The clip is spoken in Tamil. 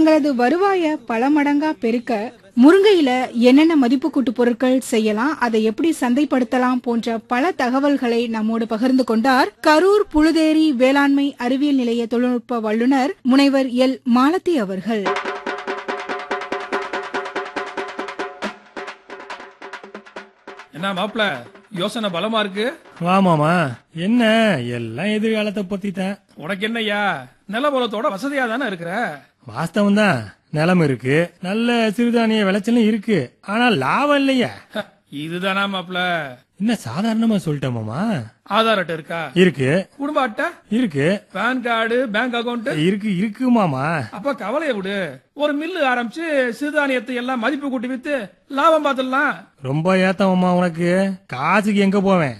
தங்களது வருவாய பல மடங்கா பெருக்க முருங்கையில என்னென்ன மதிப்பு கூட்டு பொருட்கள் செய்யலாம் அதை எப்படி சந்தைப்படுத்தலாம் போன்ற பல தகவல்களை நம்மோடு பகிர்ந்து கொண்டார் கரூர் புழுதேரி வேளாண்மை அறிவியல் நிலைய தொழில்நுட்ப வல்லுநர் முனைவர் எல் மாலதி அவர்கள் என்ன மாப்ள யோசனை பலமா இருக்கு வாமாமா என்ன எல்லாம் எதிர்காலத்தை பத்தி தான் உனக்கு என்னய்யா நிலபலத்தோட வசதியா தானே இருக்கிற வாஸ்தவம் தான் நிலம் இருக்கு நல்ல சிறுதானிய விளைச்சலும் இருக்கு ஆனா லாபம் இல்லையா ஹ, இதுதானா மாப்ள என்ன சாதாரணமா சொல்லிட்டேன் மாமா ஆதார் அட்டை இருக்கா இருக்கு குடும்ப அட்டை இருக்கு பேன் கார்டு பேங்க் அக்கவுண்ட் இருக்கு இருக்கு மாமா அப்ப கவலைய விடு ஒரு மில்லு ஆரம்பிச்சு சிறுதானியத்தை எல்லாம் மதிப்பு கூட்டி வித்து லாபம் பார்த்துடலாம் ரொம்ப ஏத்தமாமா உனக்கு காசுக்கு எங்க போவேன்